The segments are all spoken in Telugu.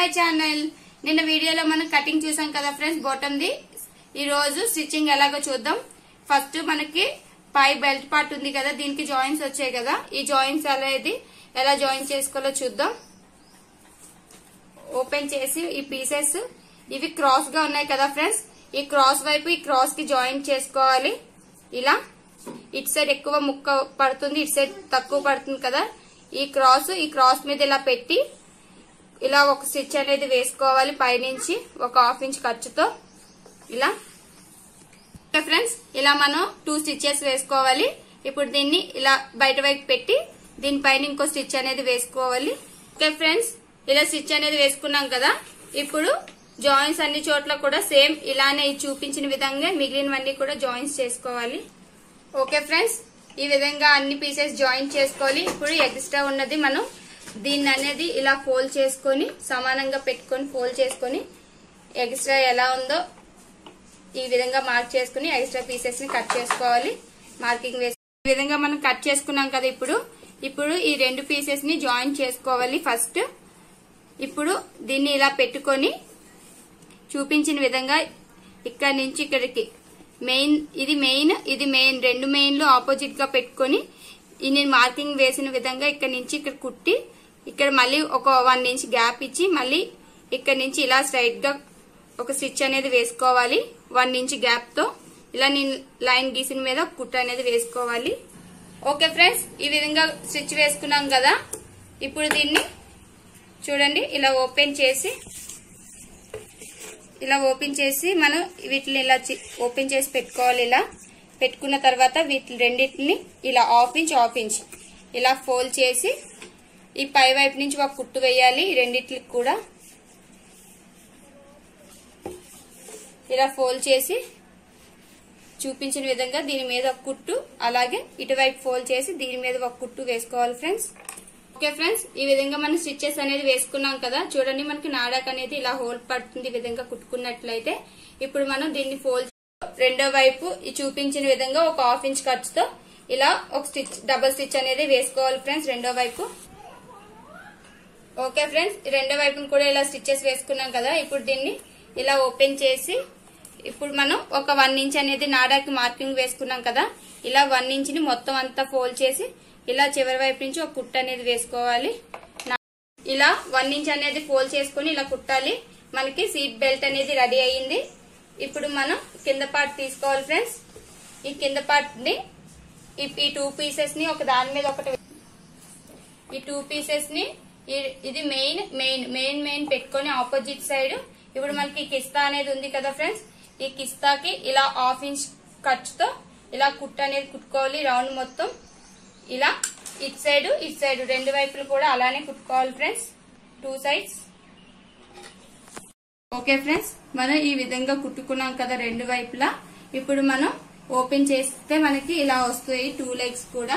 ఛానల్ నిన్న వీడియోలో మనం కటింగ్ చూసాం కదా ఫ్రెండ్స్ బాటమ్ది ఈ రోజు స్టిచ్చింగ్ ఎలాగో చూద్దాం ఫస్ట్ మనకి పై బెల్ట్ పార్ట్ ఉంది కదా దీనికి జాయింట్స్ వచ్చాయి కదా ఈ జాయింట్స్ అనేది ఎలా జాయిన్ చేసుకోవాలో చూద్దాం ఓపెన్ చేసి ఈ పీసెస్ ఇవి క్రాస్ గా ఉన్నాయి కదా ఫ్రెండ్స్ ఈ క్రాస్ వైపు ఈ క్రాస్ కి జాయిన్ చేసుకోవాలి ఇలా ఇటు సైడ్ ఎక్కువ ముక్క పడుతుంది ఇటు సైడ్ తక్కువ పడుతుంది కదా ఈ క్రాస్ ఈ క్రాస్ మీద ఇలా పెట్టి ఇలా ఒక స్టిచ్ అనేది వేసుకోవాలి పైనుంచి ఒక హాఫ్ ఇంచ్ ఖర్చుతో ఇలా ఓకే ఫ్రెండ్స్ ఇలా మనం టూ స్టిచెస్ వేసుకోవాలి ఇప్పుడు దీన్ని ఇలా బయట వైపు పెట్టి దీనిపైన ఇంకో స్టిచ్ అనేది వేసుకోవాలి ఓకే ఫ్రెండ్స్ ఇలా స్టిచ్ అనేది వేసుకున్నాం కదా ఇప్పుడు జాయింట్స్ అన్ని చోట్ల కూడా సేమ్ ఇలానే ఈ చూపించిన విధంగా మిగిలినవన్నీ కూడా జాయింట్స్ చేసుకోవాలి ఓకే ఫ్రెండ్స్ ఈ విధంగా అన్ని పీసెస్ జాయిన్ చేసుకోవాలి ఇప్పుడు ఎక్స్ట్రా ఉన్నది మనం దీన్ని అనేది ఇలా ఫోల్డ్ చేసుకొని సమానంగా పెట్టుకొని ఫోల్డ్ చేసుకొని ఎక్స్ట్రా ఎలా ఉందో ఈ విధంగా మార్క్ చేసుకుని ఎక్స్ట్రా పీసెస్ ని కట్ చేసుకోవాలి మార్కింగ్ వేసి ఈ విధంగా మనం కట్ చేసుకున్నాం కదా ఇప్పుడు ఇప్పుడు ఈ రెండు పీసెస్ ని జాయిన్ చేసుకోవాలి ఫస్ట్ ఇప్పుడు దీన్ని ఇలా పెట్టుకొని చూపించిన విధంగా ఇక్కడ నుంచి ఇక్కడికి మెయిన్ ఇది మెయిన్ ఇది మెయిన్ రెండు మెయిన్లు ఆపోజిట్ గా పెట్టుకొని ఈ నేను మార్కింగ్ వేసిన విధంగా ఇక్కడ నుంచి ఇక్కడ కుట్టి ఇక్కడ మళ్ళీ ఒక వన్ ఇంచ్ గ్యాప్ ఇచ్చి మళ్ళీ ఇక్కడ నుంచి ఇలా స్ట్రైట్ గా ఒక స్టిచ్ అనేది వేసుకోవాలి వన్ ఇంచ్ గ్యాప్ తో ఇలా నేను లైన్ గీసిన మీద కుట్ట అనేది వేసుకోవాలి ఓకే ఫ్రెండ్స్ ఈ విధంగా స్టిచ్ వేసుకున్నాం కదా ఇప్పుడు దీన్ని చూడండి ఇలా ఓపెన్ చేసి ఇలా ఓపెన్ చేసి మనం వీటిని ఇలా చి- ఓపెన్ చేసి పెట్టుకోవాలి ఇలా పెట్టుకున్న తర్వాత వీటి రెండింటిని ఇలా హాఫ్ ఇంచ్ హాఫ్ ఇంచ్ ఇలా ఫోల్డ్ చేసి ఈ పై వైపు నుంచి ఒక కుట్టు వేయాలి ఈ రెండింటికి కూడా ఇలా ఫోల్డ్ చేసి చూపించిన విధంగా దీని మీద ఒక కుట్టు అలాగే ఇటువైపు ఫోల్డ్ చేసి దీని మీద ఒక కుట్టు వేసుకోవాలి ఫ్రెండ్స్ ఓకే ఫ్రెండ్స్ ఈ విధంగా మనం స్టిచ్చెస్ అనేది వేసుకున్నాం కదా చూడండి మనకి నాడాక్ అనేది ఇలా హోల్ పడుతుంది ఈ విధంగా కుట్టుకున్నట్లయితే ఇప్పుడు మనం దీన్ని ఫోల్డ్ రెండో వైపు ఈ చూపించిన విధంగా ఒక హాఫ్ ఇంచ్ ఖర్చుతో ఇలా ఒక స్టిచ్ డబల్ స్టిచ్ అనేది వేసుకోవాలి ఫ్రెండ్స్ రెండో వైపు ఓకే ఫ్రెండ్స్ ఈ రెండో వైపును కూడా ఇలా స్టిచ్చెస్ వేసుకున్నాం కదా ఇప్పుడు దీన్ని ఇలా ఓపెన్ చేసి ఇప్పుడు మనం ఒక వన్ ఇంచ్ అనేది నాడాకి మార్కింగ్ వేసుకున్నాం కదా ఇలా వన్ ఇంచ్ ని మొత్తం అంతా ఫోల్డ్ చేసి ఇలా చివరి వైపు నుంచి ఒక కుట్ట అనేది వేసుకోవాలి నా- ఇలా వన్ ఇంచ్ అనేది ఫోల్డ్ చేసుకుని ఇలా కుట్టాలి మనకి సీట్ బెల్ట్ అనేది రెడీ అయ్యింది ఇప్పుడు మనం కింద పార్ట్ తీసుకోవాలి ఫ్రెండ్స్ ఈ కింద పార్ట్ ని ఈ- ఈ టూ పీసెస్ ని ఒక దాని మీద ఒకటి ఈ టూ పీసెస్ ని ఈ- ఇది మెయిన్ మెయిన్ మెయిన్ మెయిన్ పెట్టుకొని ఆపోజిట్ సైడ్ ఇప్పుడు మనకి ఈ కిస్తా అనేది ఉంది కదా ఫ్రెండ్స్ ఈ కిస్తాకి ఇలా హాఫ్ ఇంచ్ ఖర్చుతో ఇలా కుట్ట అనేది కుట్టుకోవాలి రౌండ్ మొత్తం ఇలా ఇటు సైడ్ ఇటు సైడ్ రెండు వైపులు కూడా అలానే కుట్టుకోవాలి friends two sides okay friends మనం ఈ విధంగా కుట్టుకున్నాం కదా రెండు వైపులా ఇప్పుడు మనం ఓపెన్ చేస్తే మనకి ఇలా వస్తాయి టూ లెగ్స్ కూడా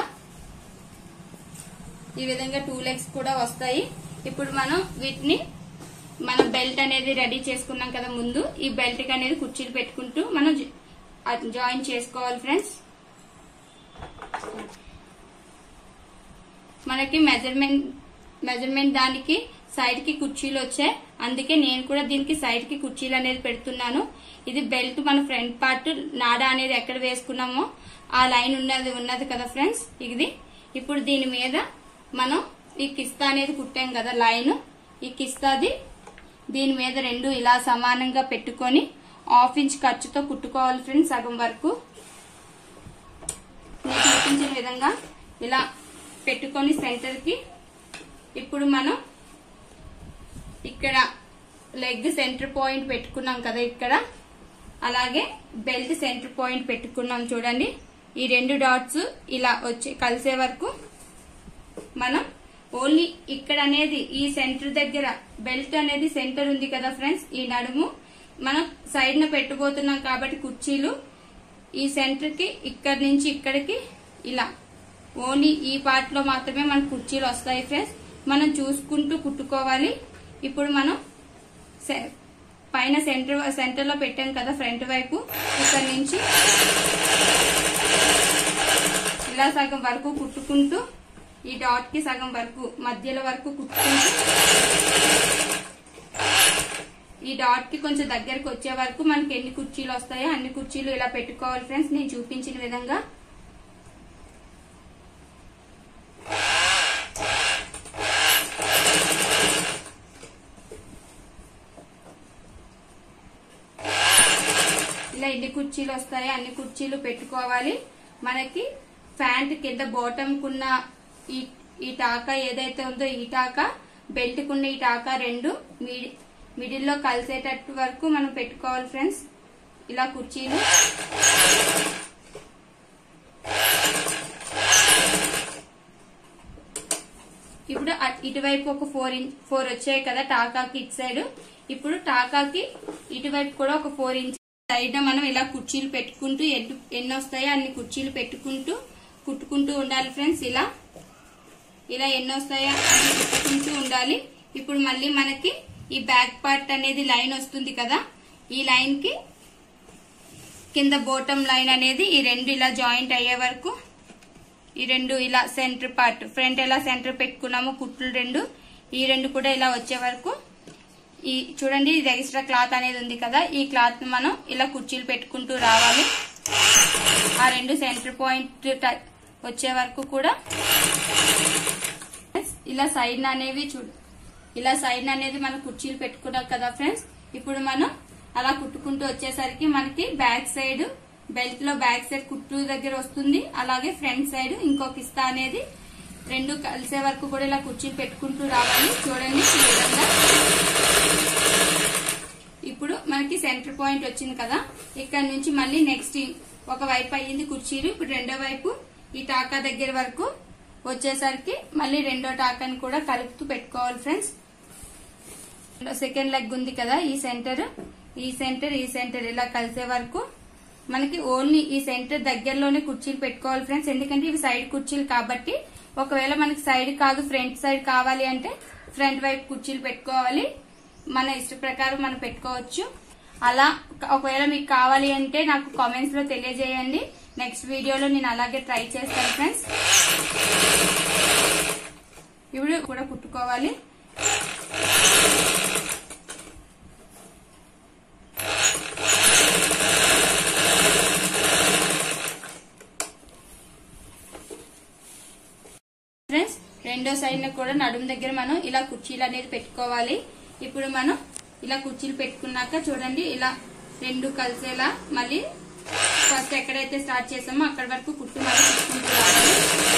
ఈ విధంగా టూ లెగ్స్ కూడా వస్తాయి ఇప్పుడు మనం వీటిని మనం బెల్ట్ అనేది రెడీ చేసుకున్నాం కదా ముందు ఈ బెల్ట్ కి అనేది కుర్చీలు పెట్టుకుంటూ మనం జ- అది జాయిన్ చేసుకోవాలి ఫ్రెండ్స్ మనకి మెజర్మెంట్ మెజర్మెంట్ దానికి సైడ్ కి కుర్చీలు వచ్చాయి అందుకే నేను కూడా దీనికి సైడ్ కి కుర్చీలు అనేది పెడుతున్నాను ఇది బెల్ట్ మన ఫ్రంట్ పార్ట్ నాడా అనేది ఎక్కడ వేసుకున్నామో ఆ లైన్ ఉన్నది ఉన్నది కదా ఫ్రెండ్స్ ఇది ఇప్పుడు దీని మీద మనం ఈ కిస్తా అనేది కుట్టాం కదా లైన్ ఈ కిస్తాది దీని మీద రెండు ఇలా సమానంగా పెట్టుకొని హాఫ్ ఇంచ్ ఖర్చుతో కుట్టుకోవాలి ఫ్రెండ్స్ సగం వరకు నేను చూపించిన విధంగా ఇలా పెట్టుకొని సెంటర్ కి ఇప్పుడు మనం ఇక్కడ లెగ్ సెంటర్ పాయింట్ పెట్టుకున్నాం కదా ఇక్కడ అలాగే బెల్ట్ సెంటర్ పాయింట్ పెట్టుకున్నాం చూడండి ఈ రెండు డాట్స్ ఇలా వచ్చి కలిసే వరకు మనం ఓన్లీ ఇక్కడ అనేది ఈ సెంటర్ దగ్గర బెల్ట్ అనేది సెంటర్ ఉంది కదా ఫ్రెండ్స్ ఈ నడుము మనం సైడ్ న పెట్టబోతున్నాం కాబట్టి కుర్చీలు ఈ సెంటర్ కి ఇక్కడ నుంచి ఇక్కడికి ఇలా ఓన్లీ ఈ పార్ట్ లో మాత్రమే మన కుర్చీలు వస్తాయి ఫ్రెండ్స్ మనం చూసుకుంటూ కుట్టుకోవాలి ఇప్పుడు మనం సె- పైన సెంటర్ సెంటర్ లో పెట్టాం కదా ఫ్రంట్ వైపు ఇక్కడ నుంచి ఇలా సగం వరకు కుట్టుకుంటూ ఈ డాట్ కి సగం వరకు మధ్యలో వరకు కుట్టుకుంటూ ఈ డాట్ కి కొంచెం దగ్గరకు వచ్చే వరకు మనకి ఎన్ని కుర్చీలు వస్తాయో అన్ని కుర్చీలు ఇలా పెట్టుకోవాలి ఫ్రెండ్స్ నేను చూపించిన విధంగా ఇలా ఎన్ని కుర్చీలు వస్తాయో అన్ని కుర్చీలు పెట్టుకోవాలి మనకి ఫ్యాంట్ కింద బాటమ్ కున్న ఈ ఈ టాకా ఏదైతే ఉందో ఈ టాకా బెల్ట్ కున్న ఈ టాకా రెండు మిడి- మిడిల్ లో కలిసేటట్టు వరకు మనం పెట్టుకోవాలి ఫ్రెండ్స్ ఇలా కుర్చీలు ఇప్పుడు అట్- ఇటువైపు ఒక ఫోర్ ఇంచ్ ఫోర్ వచ్చాయి కదా టాకాకి ఇటు సైడ్ ఇప్పుడు టాకాకి ఇటువైపు కూడా ఒక ఫోర్ ఇంచ్ సైడ్ మనం ఇలా కుర్చీలు పెట్టుకుంటూ ఎన్ని ఎన్ని వస్తాయో అన్ని కుర్చీలు పెట్టుకుంటూ కుట్టుకుంటూ ఉండాలి ఫ్రెండ్స్ ఇలా ఇలా ఎన్ని వస్తాయో అన్ని కుట్టుకుంటూ ఉండాలి ఇప్పుడు మళ్ళీ మనకి ఈ బ్యాక్ పార్ట్ అనేది లైన్ వస్తుంది కదా ఈ లైన్ కి కింద బోటం లైన్ అనేది ఈ రెండు ఇలా జాయింట్ అయ్యే వరకు ఈ రెండు ఇలా సెంటర్ పార్ట్ ఫ్రంట్ ఎలా సెంటర్ పెట్టుకున్నామో కుట్లు రెండు ఈ రెండు కూడా ఇలా వచ్చే వరకు ఈ చూడండి ఇది ఎక్స్ట్రా క్లాత్ అనేది ఉంది కదా ఈ క్లాత్ మనం ఇలా కుర్చీలు పెట్టుకుంటూ రావాలి ఆ రెండు సెంటర్ పాయింట్ ట- వచ్చే వరకు కూడా ఇలా సైడ్ అనేవి చూడు ఇలా సైడ్ అనేది మనం కుర్చీలు పెట్టుకున్నాం కదా ఫ్రెండ్స్ ఇప్పుడు మనం అలా కుట్టుకుంటూ వచ్చేసరికి మనకి బ్యాక్ సైడ్ బెల్ట్ లో బ్యాక్ సైడ్ కుట్టు దగ్గర వస్తుంది అలాగే ఫ్రంట్ సైడ్ ఇంకొక ఇస్తా అనేది రెండు కలిసే వరకు కూడా ఇలా కుర్చీలు పెట్టుకుంటూ రావాలి చూడండి ఈ విధంగా ఇప్పుడు మనకి సెంటర్ పాయింట్ వచ్చింది కదా ఇక్కడ నుంచి మళ్ళీ నెక్స్ట్ ఒక వైపు అయ్యింది కుర్చీలు ఇప్పుడు రెండో వైపు ఈ టాకా దగ్గర వరకు వచ్చేసరికి మళ్ళీ రెండో టాకాని కూడా కలుపుతూ పెట్టుకోవాలి ఫ్రెండ్స్ సెకండ్ లెగ్ ఉంది కదా ఈ సెంటర్ ఈ సెంటర్ ఈ సెంటర్ ఇలా కలిసే వరకు మనకి ఓన్లీ ఈ సెంటర్ దగ్గరలోనే కుర్చీలు పెట్టుకోవాలి ఫ్రెండ్స్ ఎందుకంటే ఇవి సైడ్ కుర్చీలు కాబట్టి ఒకవేళ మనకి సైడ్ కాదు ఫ్రంట్ సైడ్ కావాలి అంటే ఫ్రంట్ వైపు కుర్చీలు పెట్టుకోవాలి మన ఇష్ట ప్రకారం మనం పెట్టుకోవచ్చు అలా ఒకవేళ మీకు కావాలి అంటే నాకు కామెంట్స్ లో తెలియజేయండి నెక్స్ట్ వీడియోలో నేను అలాగే ట్రై చేస్తాను ఫ్రెండ్స్ ఇప్పుడు కూడా కుట్టుకోవాలి ఫ్రెండ్స్ రెండో సైడ్ కూడా నడుము దగ్గర మనం ఇలా కుర్చీలు అనేది పెట్టుకోవాలి ఇప్పుడు మనం ఇలా కుర్చీలు పెట్టుకున్నాక చూడండి ఇలా రెండు కలిసేలా మళ్ళీ ఫస్ట్ ఎక్కడైతే స్టార్ట్ చేసామో అక్కడ వరకు కుట్టు మళ్ళీ కుట్టుకుంటూ రావాలి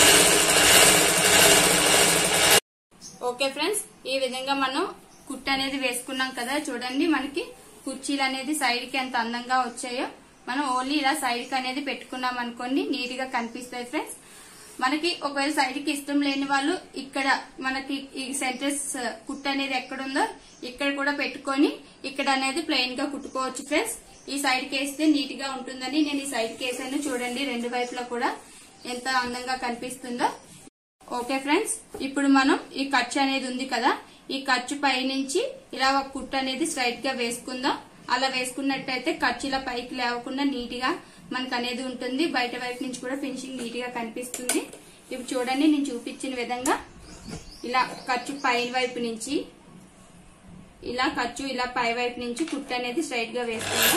ఓకే ఫ్రెండ్స్ ఈ విధంగా మనం కుట్టు అనేది వేసుకున్నాం కదా చూడండి మనకి కుర్చీలు అనేది సైడ్ కి ఎంత అందంగా వచ్చాయో మనం ఓన్లీ ఇలా సైడ్ కి అనేది పెట్టుకున్నాం అనుకోండి నీట్ గా కనిపిస్తాయి ఫ్రెండ్స్ మనకి ఒకవేళ సైడ్ కి ఇష్టం లేని వాళ్ళు ఇక్కడ మనకి ఈ సెంటర్స్ కుట్టు అనేది ఎక్కడుందో ఇక్కడ కూడా పెట్టుకొని ఇక్కడ అనేది ప్లెయిన్ గా కుట్టుకోవచ్చు ఫ్రెండ్స్ ఈ సైడ్ కి వేస్తే నీట్ గా ఉంటుందని నేను ఈ సైడ్ కి వేసాను చూడండి రెండు వైపులా కూడా ఎంత అందంగా కనిపిస్తుందో ఓకే ఫ్రెండ్స్ ఇప్పుడు మనం ఈ ఖర్చు అనేది ఉంది కదా ఈ ఖర్చు పై నుంచి ఇలా ఒక కుట్టు అనేది స్ట్రైట్ గా వేసుకుందాం అలా వేసుకున్నట్టయితే ఖర్చు ఇలా పైకి లేవకుండా నీట్ గా మనకు అనేది ఉంటుంది బయట వైపు నుంచి కూడా ఫినిషింగ్ నీట్ గా కనిపిస్తుంది ఇప్పుడు చూడండి నేను చూపించిన విధంగా ఇలా ఖర్చు పై వైపు నుంచి ఇలా ఖర్చు ఇలా పై వైపు నుంచి కుట్టు అనేది స్ట్రైట్ గా వేసుకుందాం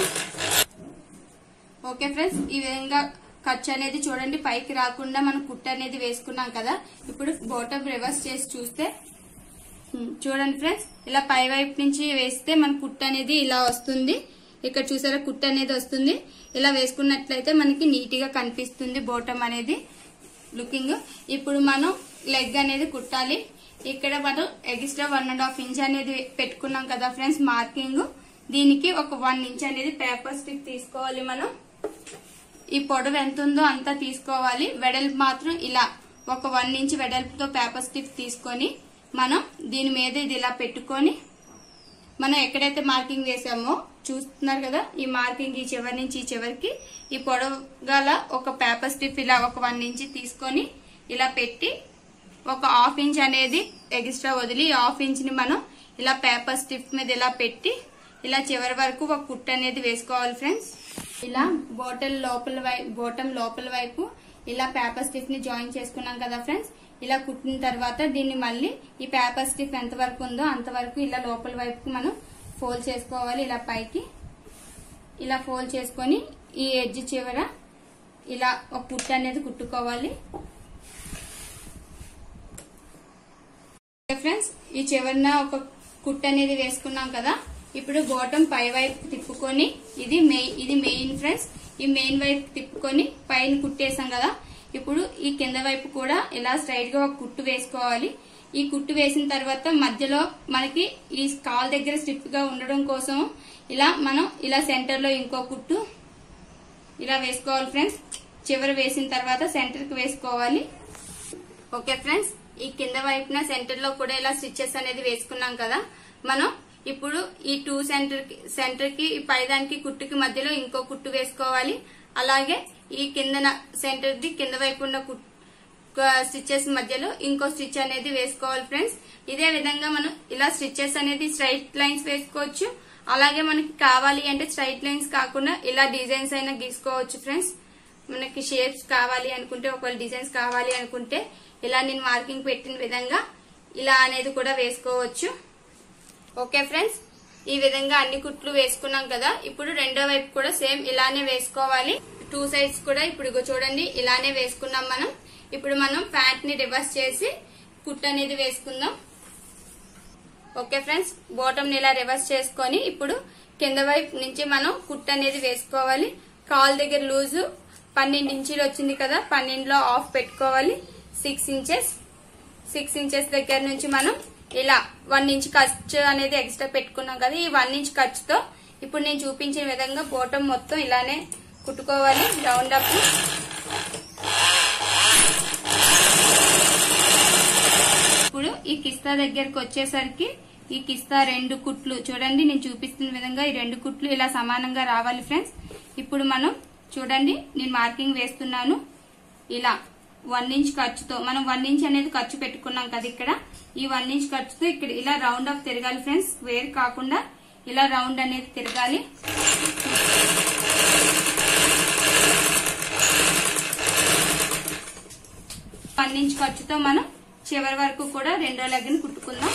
ఓకే ఫ్రెండ్స్ ఈ విధంగా ఖర్చు అనేది చూడండి పైకి రాకుండా మనం కుట్టు అనేది వేసుకున్నాం కదా ఇప్పుడు బాటమ్ రివర్స్ చేసి చూస్తే ఉమ్, చూడండి ఫ్రెండ్స్ ఇలా పై వైపు నుంచి వేస్తే మన కుట్టు అనేది ఇలా వస్తుంది ఇక్కడ చూసారా కుట్టు అనేది వస్తుంది ఇలా వేసుకున్నట్లయితే మనకి నీట్ గా కనిపిస్తుంది బోటం అనేది లుకింగ్ ఇప్పుడు మనం లెగ్ అనేది కుట్టాలి ఇక్కడ మనం extra one and half inch అనేది పెట్టుకున్నాం కదా ఫ్రెండ్స్ మార్కింగ్ దీనికి ఒక వన్ ఇంచ్ అనేది పేపర్ స్టిక్ తీసుకోవాలి మనం ఈ పొడవు ఎంత ఉందో అంతా తీసుకోవాలి వెడల్పు మాత్రం ఇలా ఒక వన్ ఇంచ్ వెడల్పుతో పేపర్ స్టిక్ తీసుకొని మనం దీని మీద ఇది ఇలా పెట్టుకొని మనం ఎక్కడైతే మార్కింగ్ వేసామో చూస్తున్నారు కదా ఈ మార్కింగ్ ఈ చివరి నుంచి ఈ చివరికి ఈ పొడవు గల ఒక పేపర్ స్టిప్ ఇలా ఒక వన్ ఇంచ్ తీసుకొని ఇలా పెట్టి ఒక హాఫ్ ఇంచ్ అనేది ఎక్స్ట్రా వదిలి ఈ హాఫ్ ఇంచ్ ని మనం ఇలా పేపర్ స్టిప్ మీద ఇలా పెట్టి ఇలా చివరి వరకు ఒక కుట్టు అనేది వేసుకోవాలి ఫ్రెండ్స్ ఇలా బాటిల్ లోపల వైపు బోటం లోపల వైపు ఇలా పేపర్ స్టిఫ్ ని జాయిన్ చేసుకున్నాం కదా ఫ్రెండ్స్ ఇలా కుట్టిన తర్వాత దీన్ని మళ్ళీ ఈ పేపర్ స్టిఫ్ ఎంత వరకు ఉందో అంతవరకు ఇలా లోపల వైపు మనం ఫోల్డ్ చేసుకోవాలి ఇలా పైకి ఇలా ఫోల్డ్ చేసుకొని ఈ ఎడ్జ్ చివర ఇలా ఒక కుట్టు అనేది కుట్టుకోవాలి ఫ్రెండ్స్ ఈ చివరన ఒక కుట్టు అనేది వేసుకున్నాం కదా ఇప్పుడు బాటం పై వైపు తిప్పుకొని ఇది మెయిన్ ఇది మెయిన్ ఫ్రెండ్స్ ఈ మెయిన్ వైపు తిప్పుకొని పైన కుట్టేసాం కదా ఇప్పుడు ఈ కింద వైపు కూడా ఇలా స్ట్రైట్ గా ఒక కుట్టు వేసుకోవాలి ఈ కుట్టు వేసిన తర్వాత మధ్యలో మనకి ఈ కాల్ దగ్గర స్టిప్ గా ఉండడం కోసం ఇలా మనం ఇలా సెంటర్ లో ఇంకో కుట్టు ఇలా వేసుకోవాలి ఫ్రెండ్స్ చివర వేసిన తర్వాత సెంటర్ కి వేసుకోవాలి ఓకే ఫ్రెండ్స్ ఈ కింద వైపున సెంటర్ లో కూడా ఇలా స్టిచెస్ అనేది వేసుకున్నాం కదా మనం ఇప్పుడు ఈ టూ సెంటర్ కి సెంటర్ కి ఈ పైదానికి కుట్టుకి మధ్యలో ఇంకో కుట్టు వేసుకోవాలి అలాగే ఈ కింద సెంటర్ ది కింద వైపు ఉన్న స్టిచెస్ మధ్యలో ఇంకో స్టిచ్ అనేది వేసుకోవాలి ఫ్రెండ్స్ ఇదే విధంగా మనం ఇలా స్టిచెస్ అనేది స్ట్రైట్ లైన్స్ వేసుకోవచ్చు అలాగే మనకి కావాలి అంటే స్ట్రైట్ లైన్స్ కాకుండా ఇలా డిజైన్స్ అయినా గీసుకోవచ్చు ఫ్రెండ్స్ మనకి షేప్స్ కావాలి అనుకుంటే ఒకవేళ డిజైన్స్ కావాలి అనుకుంటే ఇలా నేను మార్కింగ్ పెట్టిన విధంగా ఇలా అనేది కూడా వేసుకోవచ్చు ఓకే ఫ్రెండ్స్ ఈ విధంగా అన్ని కుట్లు వేసుకున్నాం కదా ఇప్పుడు రెండో వైపు కూడా సేమ్ ఇలానే వేసుకోవాలి టూ సైడ్స్ కూడా ఇప్పుడు ఇగో చూడండి ఇలానే వేసుకున్నాం మనం ఇప్పుడు మనం ప్యాంట్ ని రివర్స్ చేసి కుట్ అనేది వేసుకుందాం ఓకే ఫ్రెండ్స్ బాటమ్ ని ఇలా రివర్స్ చేసుకొని ఇప్పుడు కింద వైపు నుంచి మనం కుట్ అనేది వేసుకోవాలి కాల్ దగ్గర లూజు పన్నెండు ఇంచీలు వచ్చింది కదా పన్నెండులో ఆఫ్ పెట్టుకోవాలి సిక్స్ ఇంచెస్ సిక్స్ ఇంచెస్ దగ్గర నుంచి మనం ఇలా వన్ ఇంచ్ ఖర్చు అనేది ఎక్స్ట్రా పెట్టుకున్నాం కదా ఈ వన్ ఇంచ్ ఖర్చుతో ఇప్పుడు నేను చూపించిన విధంగా బాటమ్ మొత్తం ఇలానే కుట్టుకోవాలి రౌండ్ అప్ ఇప్పుడు ఈ కిస్తా దగ్గరకు వచ్చేసరికి ఈ కిస్తా రెండు కుట్లు చూడండి నేను చూపిస్తున్న విధంగా ఈ రెండు కుట్లు ఇలా సమానంగా రావాలి ఫ్రెండ్స్ ఇప్పుడు మనం చూడండి నేను మార్కింగ్ వేస్తున్నాను ఇలా వన్ ఇంచ్ ఖర్చుతో మనం వన్ ఇంచ్ అనేది ఖర్చు పెట్టుకున్నాం కదా ఇక్కడ ఈ వన్ ఇంచ్ ఖర్చుతో ఇక్కడ ఇలా రౌండ్ ఆఫ్ తిరగాలి ఫ్రెండ్స్ స్క్వేర్ కాకుండా ఇలా రౌండ్ అనేది తిరగాలి వన్ ఇంచ్ ఖర్చుతో మనం చివరి వరకు కూడా రెండో లెగ్గని కుట్టుకుందాం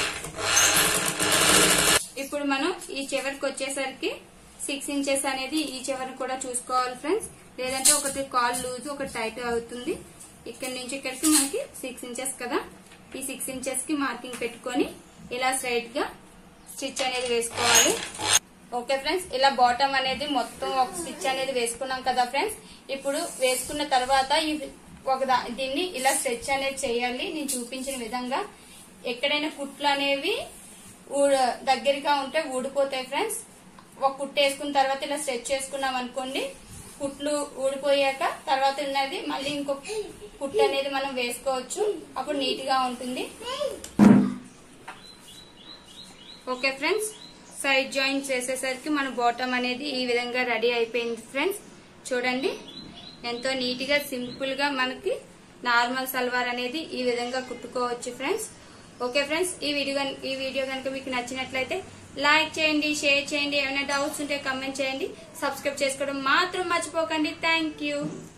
ఇప్పుడు మనం ఈ చివరికి వచ్చేసరికి సిక్స్ ఇంచెస్ అనేది ఈ చివరి కూడా చూసుకోవాలి ఫ్రెండ్స్ లేదంటే ఒకటి కాల్ లూజ్ ఒకటి టైట్ అవుతుంది ఇక్కడ నుంచి ఇక్కడికి మనకి సిక్స్ ఇంచెస్ కదా ఈ సిక్స్ ఇంచెస్ కి మార్కింగ్ పెట్టుకొని ఇలా స్ట్రైట్ గా స్టిచ్ అనేది వేసుకోవాలి ఓకే ఫ్రెండ్స్ ఇలా బాటమ్ అనేది మొత్తం ఒక స్టిచ్ అనేది వేసుకున్నాం కదా ఫ్రెండ్స్ ఇప్పుడు వేసుకున్న తర్వాత ఈ ఒక దా- దీన్ని ఇలా స్ట్రెచ్ అనేది చేయాలి నేను చూపించిన విధంగా ఎక్కడైనా కుట్లు అనేవి ఊడ- దగ్గరగా ఉంటే ఊడిపోతాయి ఫ్రెండ్స్ ఒక కుట్టు వేసుకున్న తర్వాత ఇలా స్ట్రెచ్ చేసుకున్నాం అనుకోండి కుట్లు ఊడిపోయాక తర్వాత ఉన్నది మళ్ళీ ఇంకో కుట్టు అనేది మనం వేసుకోవచ్చు అప్పుడు నీట్ గా ఉంటుంది ఓకే ఫ్రెండ్స్ సైడ్ జాయింట్స్ వేసేసరికి మన బాటమ్ అనేది ఈ విధంగా రెడీ అయిపోయింది ఫ్రెండ్స్ చూడండి ఎంతో నీట్ గా సింపుల్ గా మనకి నార్మల్ సల్వార్ అనేది ఈ విధంగా కుట్టుకోవచ్చు ఫ్రెండ్స్ ఓకే ఫ్రెండ్స్ ఈ వీడియో గన్- ఈ వీడియో కనుక మీకు నచ్చినట్లయితే లైక్ చేయండి షేర్ చేయండి ఏమైనా డౌట్స్ ఉంటే కమెంట్ చేయండి సబ్స్క్రైబ్ చేసుకోవడం మాత్రం మర్చిపోకండి థ్యాంక్ యూ